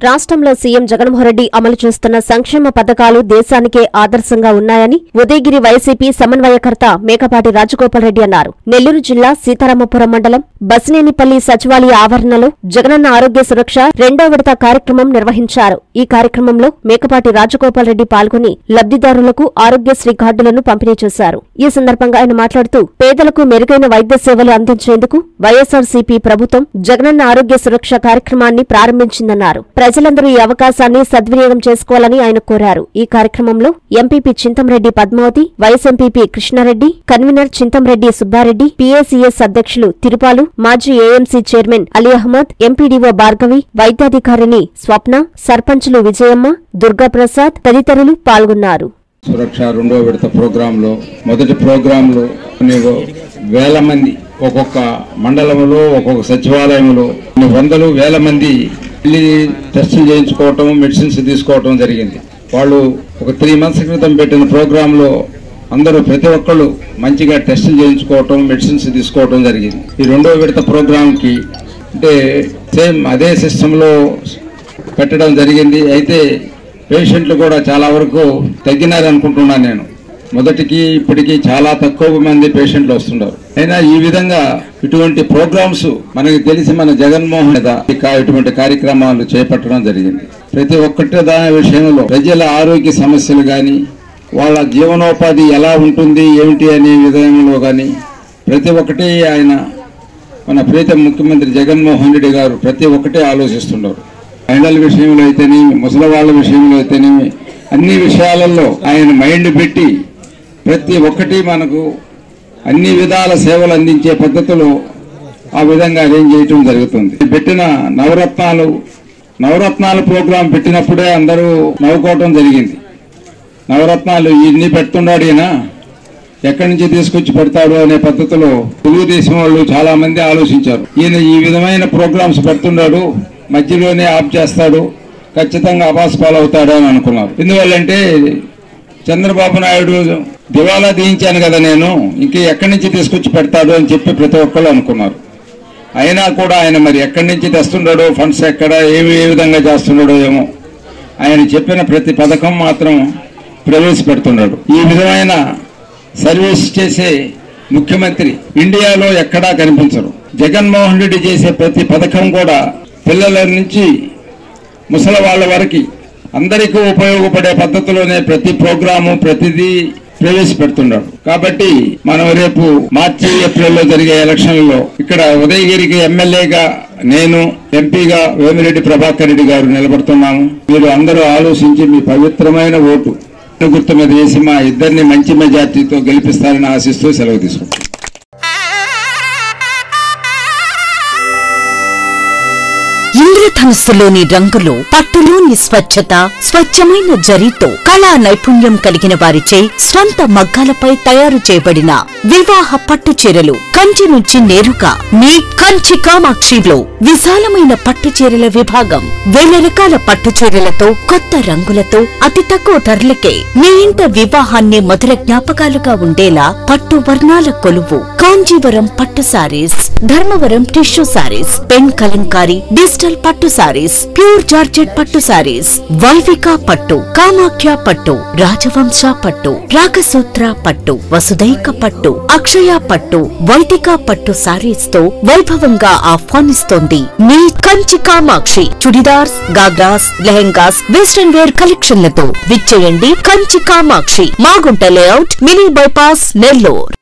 రాష్ట్రంలో సీఎం జగన్మోహన్ రెడ్డి అమలు చేస్తున్న సంక్షేమ పథకాలు దేశానికే ఆదర్శంగా ఉన్నాయని ఉదయగిరి వైసీపీ సమన్వయకర్త మేకపాటి రాజగోపాల్ రెడ్డి అన్నారు నెల్లూరు జిల్లా సీతారామపురం మండలం బసినేనిపల్లి సచివాలయ ఆవరణలో జగనన్న ఆరోగ్య సురక్ష రెండో విడత కార్యక్రమం నిర్వహించారు ఈ కార్యక్రమంలో మేకపాటి రాజగోపాల్ రెడ్డి పాల్గొని లబ్దిదారులకు ఆరోగ్యశ్రీ కార్డులను పంపిణీ చేశారు ఈ సందర్భంగా ఆయన మాట్లాడుతూ పేదలకు మెరుగైన వైద్య సేవలు అందించేందుకు వైఎస్ఆర్సీపీ ప్రభుత్వం జగనన్న ఆరోగ్య సురక్ష కార్యక్రమాన్ని ప్రారంభించిందన్నారు ప్రజలందరూ ఈ అవకాశాన్ని సద్వినియోగం చేసుకోవాలని ఆయన కోరారు ఈ కార్యక్రమంలో MPP Chintamreddy Padmavathi vice MPP Krishnareddy convener Chintamreddy Subbareddy PACS అధ్యక్షులు తిరుపాలు మాజీ AMC chairman Ali Ahmed MPDO Bhargavi వైద్యాధికారిని స్వప్న సర్పంచులు విజయమ్మ దుర్గాప్రసాద్ తదితరులు పాల్గొన్నారు సురక్ష రెండో విడత ప్రోగ్రాంలో మొదటి ప్రోగ్రాంలో కొన్ని వేల మంది ఒక్కొక్క మండలంలో ఒక్కొక్క సచివాలయంలో కొన్ని వందలు వేల మంది వెళ్ళి టెస్టులు చేయించుకోవటం మెడిసిన్స్ తీసుకోవటం జరిగింది వాళ్ళు ఒక త్రీ మంత్స్ క్రితం పెట్టిన ప్రోగ్రాంలో అందరూ ప్రతి ఒక్కళ్ళు మంచిగా టెస్టులు చేయించుకోవటం మెడిసిన్స్ తీసుకోవటం జరిగింది ఈ రెండో విడత ప్రోగ్రాంకి అంటే సేమ్ అదే సిస్టంలో పెట్టడం జరిగింది అయితే పేషెంట్లు కూడా చాలా వరకు తగ్గినారు అనుకుంటున్నాను నేను మొదటికి ఇప్పటికి చాలా తక్కువ మంది పేషెంట్లు వస్తున్నారు అయినా ఈ విధంగా ఇటువంటి ప్రోగ్రామ్స్ మనకి తెలిసి మన జగన్మోహన్ మీద ఇక ఇటువంటి కార్యక్రమాలు చేపట్టడం జరిగింది ప్రతి ఒక్కటి దాని విషయంలో ప్రజల ఆరోగ్య సమస్యలు కానీ వాళ్ళ జీవనోపాధి ఎలా ఉంటుంది ఏమిటి అనే విధంలో కానీ ప్రతి ఒక్కటి ఆయన మన ప్రీతం ముఖ్యమంత్రి జగన్మోహన్ రెడ్డి గారు ప్రతి ఒక్కటే ఆలోచిస్తున్నారు మహిళల విషయంలో అయితేనేమి ముసలి వాళ్ళ విషయంలో అయితేనేమి అన్ని విషయాలలో ఆయన మైండ్ పెట్టి ప్రతి ఒక్కటి మనకు అన్ని విధాల సేవలు అందించే పద్ధతిలో ఆ విధంగా అరేంజ్ చేయటం జరుగుతుంది పెట్టిన నవరత్నాలు నవరత్నాల ప్రోగ్రాం పెట్టినప్పుడే అందరూ నవ్వుకోవటం జరిగింది నవరత్నాలు ఇన్ని పెడుతున్నాడు ఈయన ఎక్కడి నుంచి తీసుకొచ్చి పెడతాడు అనే పద్ధతిలో తెలుగుదేశం వాళ్ళు చాలా మంది ఆలోచించారు ఈయన ఈ విధమైన ప్రోగ్రామ్స్ పెడుతున్నాడు మధ్యలోనే ఆఫ్ చేస్తాడు ఖచ్చితంగా అబాస్ పాలవుతాడు అని అనుకున్నారు ఎందువల్లంటే చంద్రబాబు నాయుడు దివాలా తీయించాను కదా నేను ఇంక ఎక్కడి నుంచి తీసుకొచ్చి పెడతాడు అని చెప్పి ప్రతి ఒక్కళ్ళు అనుకున్నారు అయినా కూడా ఆయన మరి ఎక్కడి నుంచి తెస్తున్నాడో ఫండ్స్ ఎక్కడ ఏమి ఏ విధంగా చేస్తున్నాడో ఏమో ఆయన చెప్పిన ప్రతి పథకం మాత్రం ప్రవేశపెడుతున్నాడు ఈ విధమైన సర్వీస్ చేసే ముఖ్యమంత్రి ఇండియాలో ఎక్కడా కనిపించరు జగన్మోహన్ రెడ్డి చేసే ప్రతి పథకం కూడా పిల్లల నుంచి ముసలి వాళ్ళ వరకు అందరికీ ఉపయోగపడే పద్ధతిలోనే ప్రతి ప్రోగ్రాము ప్రతిదీ ప్రవేశపెడుతున్నాడు కాబట్టి మనం రేపు మార్చి ఏప్రిల్లో జరిగే ఎలక్షన్లలో ఇక్కడ ఉదయగిరికి ఎమ్మెల్యేగా నేను ఎంపీగా వేమిరెడ్డి ప్రభాకర్ రెడ్డి గారు నిలబడుతున్నాము మీరు అందరూ ఆలోచించి మీ పవిత్రమైన ఓటు గుర్తు మీద వేసి మా ఇద్దరిని మంచి మెజార్టీతో గెలిపిస్తారని ఆశిస్తూ సెలవు తీసుకుంటాం ఇంద్రధనుస్సులోని రంగులు పట్టులోని స్వచ్ఛత స్వచ్ఛమైన జరీతో కళా నైపుణ్యం కలిగిన వారిచే స్వంత మగ్గాలపై తయారు చేయబడిన వివాహ పట్టు చీరలు కంచి నుంచి నేరుగా మీ కంచి కామాక్షిలో విశాలమైన పట్టు చీరల విభాగం వేల రకాల పట్టు చీరలతో కొత్త రంగులతో అతి తక్కువ ధరలకే మీ ఇంట వివాహాన్ని మధుర జ్ఞాపకాలుగా ఉండేలా పట్టు వర్ణాల కొలువు కాంజీవరం పట్టు sarees Dharmavaram tissue sarees pen Kalamkari digital పట్టు సారీస్ ప్యూర్ జార్జెట్ పట్టు సారీస్ వైవిక పట్టు కామాఖ్య పట్టు రాజవంశ పట్టు రాగసూత్ర పట్టు వసుదైక పట్టు అక్షయ పట్టు వైదిక పట్టు సారీస్ తో వైభవంగా ఆహ్వానిస్తోంది మీ కంచి కామాక్షి చుడిదార్స్ గాగ్రాస్ లెహెంగాస్ వెస్టర్న్ వేర్ కలెక్షన్లతో విచ్చేయండి Kanchi Kamakshi Magunta layout mini bypass Nellore